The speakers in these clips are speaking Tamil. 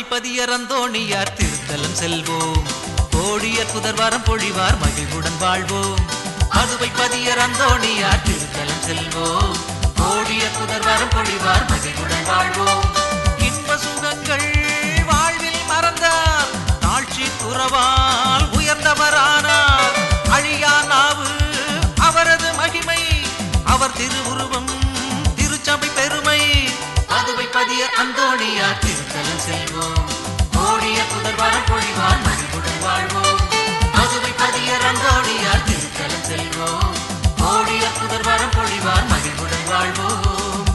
பதியர் அந்தோணியார் திருத்தலம் செல்வோம் கோடியர் புதர்வாரம் பொழிவார் மகிழ்வுடன் வாழ்வோம் மதுவை பதியர் அந்தோணியார் திருத்தலம் செல்வோம் கோடியர் புதர்வாரம் பொழிவார் மகிழ்வுடன் வாழ்வோம் இன்ப சுகங்கள் வாழ்வில் மறந்தார் தாழ்ச்சி துறவால் உயர்ந்தவரானார் அழியா நாவு அவரது மகிமை அவர் திருவுருவம் திருச்சபை பெருமை மதுவை பதிய அந்தோணியார் திருத்தலம் செல்வோம் கோடிய புதர்வாரம் பொழிவார் மகிழ்வுடன் வாழ்வோம் மதுவை பதிய அந்தோணியார் திருத்தலம் செல்வோம் கோடிய புதர்வாரம் பொழிவார் மகிழ்வுடன் வாழ்வோம்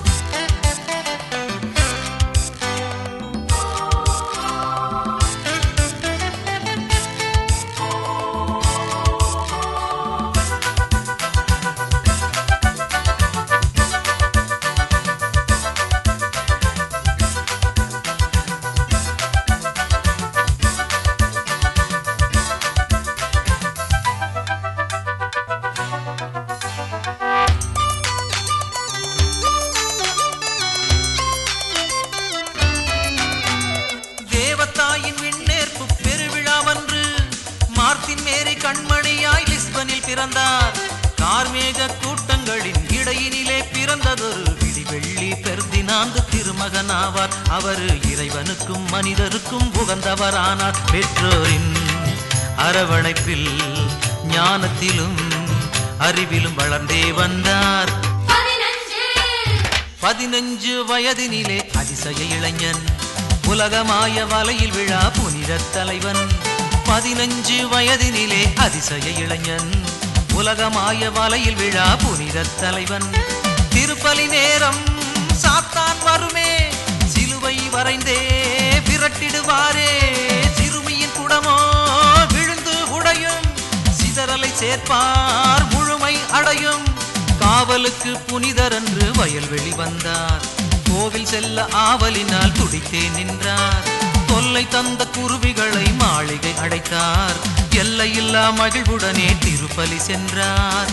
தேவத்தாயின் விண்ணேற்பு பெருவிழாவன்று மார்த்தின் மேரி கண்மணியாய் லிஸ்பனில் பிறந்தார் கார்மேக கூட்டங்களின் இடையினிலே பிறந்ததொரு விடிவெள்ளி பெருதினாந்து திருமகனாவார் அவர் இறைவனுக்கும் மனிதருக்கும் உகந்தவரானார் பெற்றோரின் அரவணைப்பில் ஞானத்திலும் அறிவிலும் வளர்ந்தே வந்தார் பதினஞ்சு பதினஞ்சு வயதினிலே அதிசய இளைஞன் உலகமாய வலையில் விழா புனித தலைவன் பதினஞ்சு வயதினிலே அதிசய இளைஞன் உலகமாய வலையில் விழா புனித தலைவன் திருப்பலி நேரம் சாத்தான் வருமே சிலுவை வரைந்தே விரட்டிடுவாரே சிறுமியின் குடமோ விழுந்து உடையும் சிதறலை சேர்ப்பார் முழுமை அடையும் காவலுக்கு புனிதர் என்று வயல்வெளி வந்தார் கோவில் செல்ல ஆவலினால் துடித்தே நின்றார் தொல்லை தந்த குருவிகளை மாளிகை அடைத்தார் எல்லையில்லா மகிழ்வுடனே திருப்பலி சென்றார்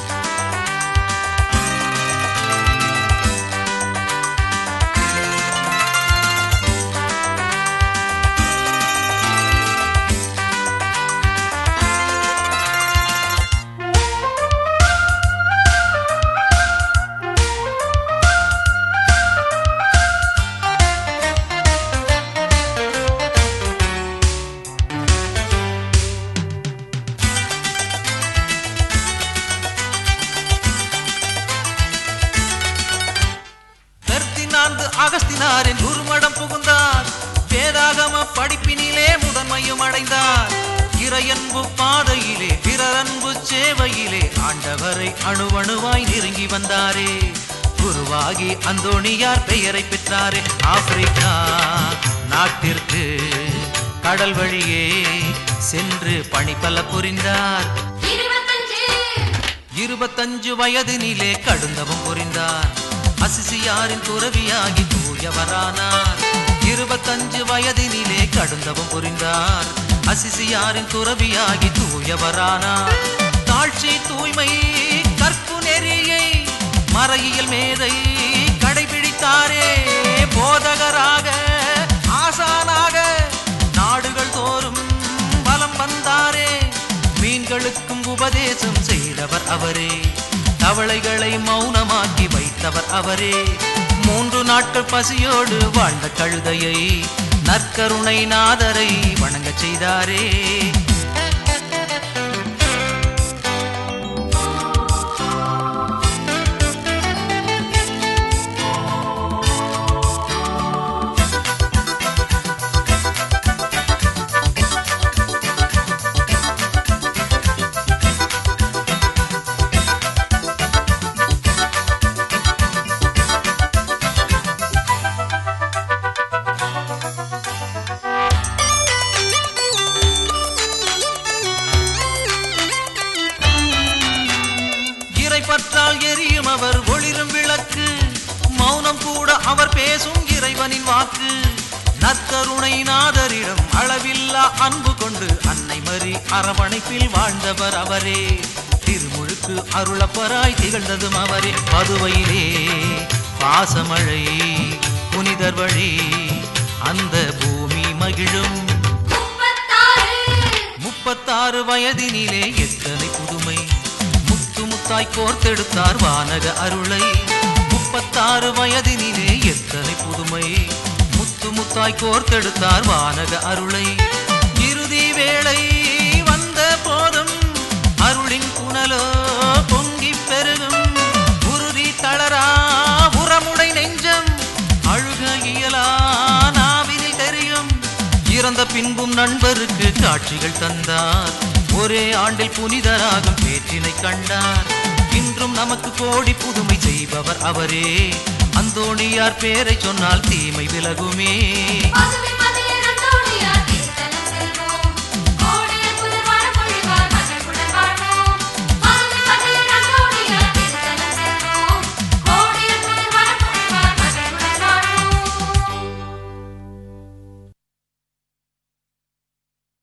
பெர்தினாந்து அகஸ்தினாரின் குருமடம் புகுந்தார் வேதாகம படிப்பினிலே முதன்மையும் அடைந்தார் இறையன்பு பாதையிலே பிறரன்பு சேவையிலே ஆண்டவரை அணுவணுவாய் நெருங்கி வந்தாரே குருவாகி அந்தோணியார் பெயரை பெற்றாரே ஆப்பிரிக்கா நாட்டிற்கு கடல் வழியே சென்று பணிபல புரிந்தார் இருபத்தஞ்சு இருபத்தஞ்சு வயதினிலே கடுந்தவம் புரிந்தார் அசிசியாரின் துறவியாகி தூயவரானார் இருபத்தஞ்சு வயதினிலே கடுந்தவம் புரிந்தார் அசிசியாரின் துறவியாகி தூயவரானார் தாழ்ச்சி தூய்மை கற்பு நெறியை மறையியல் மேதை கடைபிடித்தாரே போதகராக ஆசானாக நாடுகள் தோறும் பலம் வந்தாரே மீன்களுக்கும் உபதேசம் செய்தவர் அவரே தவளைகளை மௌனமாக்கி வைத்தவர் அவரே மூன்று நாட்கள் பசியோடு வாழ்ந்த கழுதையை நற்கருணை நாதரை வணங்கச் செய்தாரே இறை பற்றால் எரியும் அவர் ஒளிரும் விளக்கு மௌனம் கூட அவர் பேசும் இறைவனின் வாக்கு நற்கருணை நாதரிடம் அளவில்லா அன்பு கொண்டு அன்னை மறி அரவணைப்பில் வாழ்ந்தவர் அவரே திருமுழுக்கு அருளப்பராய் திகழ்ந்ததும் அவரே மதுவையிலே பாசமழை புனிதர் வழி அந்த பூமி மகிழும் முப்பத்தாறு முப்பத்தாறு வயதினிலே எத்தனை புதுமை முத்து முத்தாய் கோர்த்தெடுத்தார் வானக அருளை முப்பத்தாறு வயதினிலே எத்தனை புதுமை முத்து முத்தாய் கோர்த்தெடுத்தார் வானக அருளை இறுதி வேளை வந்த போதும் அருளின் புனலோ பொங்கி பெருகும் உறுதி தளரா உரமுடை நெஞ்சம் அழுக இயலா நாவினில் தெரியும் இறந்த பின்பும் நண்பருக்கு காட்சிகள் தந்தார் ஒரே ஆண்டில் புனிதராகும் பேச்சினை கண்டார் இன்றும் நமக்கு கோடி புதுமை செய்பவர் அவரே அந்தோணியார் பேரை சொன்னால் தீமை விலகுமே பசுமை மத